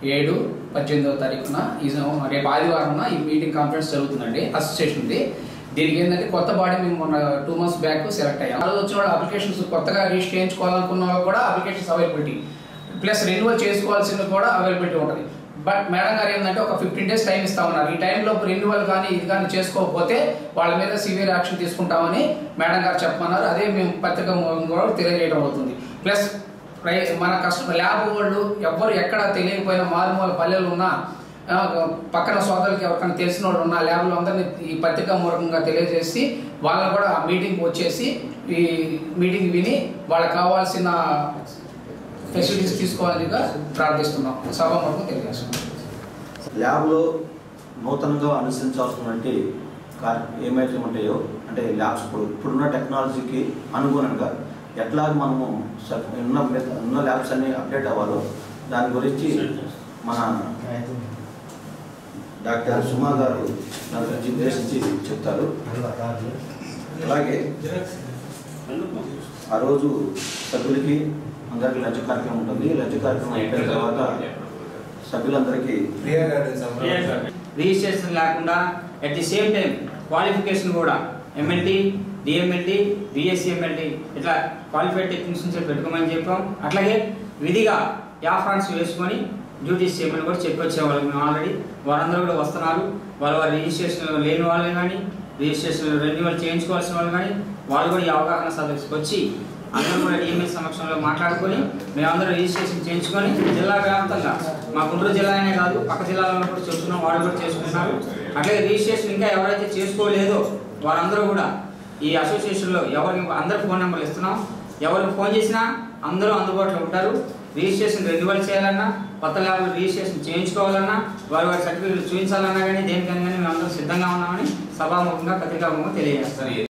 ఏడు పద్దెనిమిదవ తారీఖున ఈ సం- రేపు ఆదివారం ఈ మీటింగ్ కాన్ఫరెన్స్ జరుగుతుందండి అసోసియేషన్ ఉంది దీనికి ఏంటంటే కొత్త బాడీ మేము మొన్న టూ మంత్స్ బ్యాక్ సెలెక్ట్ అయ్యాం ఆ రోజు వచ్చిన వాళ్ళు అప్లికేషన్స్ కొత్తగా రిజిస్టర్ చేయించుకోవాలనుకున్న వాళ్ళు కూడా అప్లికేషన్స్ అవైలబిలిటీ ప్లస్ రెన్యువల్ చేసుకోవాల్సింది కూడా అవైలబిలిటీ ఉంటుంది బట్ మేడం గారు ఏంటంటే ఒక ఫిఫ్టీన్ డేస్ టైం ఇస్తామన్నారు ఈ టైంలో రెన్యువల్ కానీ ఇది కానీ చేసుకోకపోతే వాళ్ళ మీద సివియర్ యాక్షన్ తీసుకుంటామని మేడం గారు చెప్పమన్నారు అదే మేము పత్రిక మూలంగా కూడా తెలియజేయడం అవుతుంది ప్లస్ రై- మన కస్టమర్ ల్యాబ్ వాళ్ళు ఎవ్వరు ఎక్కడ తెలియకపోయినా మారుమూల పల్లెలు ఉన్నా ఆ, పక్కన సోదరులకి ఎవరికైనా తెలిసిన వాళ్ళు ఉన్న ల్యాబ్లో అందరినీ ఈ పత్రికా మూలకంగా తెలియజేసి వాళ్ళని కూడా ఆ మీటింగ్ వచ్చేసి ఈ మీటింగ్ విని వాళ్ళకి కావాల్సిన ఫెసిలిటీస్ తీసుకోవాలిగా ప్రార్థిస్తున్నాం సభాముఖం తెలియజేస్తున్నాం ల్యాబ్లో నూతనంగా అనుసరించాల్సినటువంటి కార్ ఏమైతే ఉంటాయో అంటే ల్యాబ్స్ ఇప్పుడు ఇప్పుడున్న టెక్నాలజీకి అనుగుణంగా ఎట్లా మనము స- ఉన్న ఉన్న ల్యాబ్స్ అన్ని అప్డేట్ అవ్వాలో దాని గురించి మన డాక్టర్ సుమా గారు దాని గురించి ఉద్దేశించి చెప్తారు అలాగే ఆ రోజు సభ్యులకి అందరికీ లంచ్ కార్యక్రమం ఉంటుంది లంచ్ కార్యక్రమం అయిపోయిన తర్వాత సభ్యులందరికీ రిజిస్ట్రేషన్ లేకుండా at the same time qualification కూడా ఎంఎల్టీ డిఎంఎల్టీ బిఎస్సి ఎంఎల్టీ ఇట్లా క్వాలిఫైడ్ టెక్నీషియన్స్ పెట్టుకోమని చెప్పాం అట్లాగే విధిగా యాఫ్రాన్స్ వేసుకొని డ్యూటీస్ చేయమని కూడా చెప్పి వచ్చేవాళ్ళం మేము ఆల్రెడీ వారందరూ కూడా వస్తున్నారు వాళ్ళ వారి రిజిస్ట్రేషన్ లేని వాళ్ళు కానీ రిజిస్ట్రేషన్ రెన్యువల్ చేయించుకోవాల్సిన వాళ్ళు కానీ వాళ్ళు కూడా ఈ అవగాహన సదస్సుకు వచ్చి అందరూ కూడా డిఎంఎల్ సమక్షంలో మాట్లాడుకొని మేమందరం రిజిస్ట్రేషన్ చేయించుకొని జిల్లా వ్యాప్తంగా మా గుంటూరు జిల్లా అనే కాదు పక్క జిల్లాలో కూడా చెప్తున్నాం వాళ్ళు కూడా చేసుకుంటున్నారు అట్లాగే రిజిస్ట్రేషన్ ఇంకా ఎవరైతే చేసుకోలేదో వారందరూ కూడా ఈ అసోసియేషన్లో ఎవరికి అందరు ఫోన్ నెంబర్లు ఇస్తున్నాం ఎవరికి ఫోన్ చేసినా అందరూ అందుబాటులో ఉంటారు రిజిస్ట్రేషన్ రెన్యువల్ చేయాలన్నా కొత్త ల్యాబ్లో రిజిస్ట్రేషన్ చేయించుకోవాలన్నా వారి వారి సర్టిఫికేట్లు చూపించాలన్నా కానీ దేనికైనా కానీ మేము అందరం సిద్ధంగా ఉన్నామని సభాముఖంగా పత్రికాముఖంగా తెలియజేస్తాం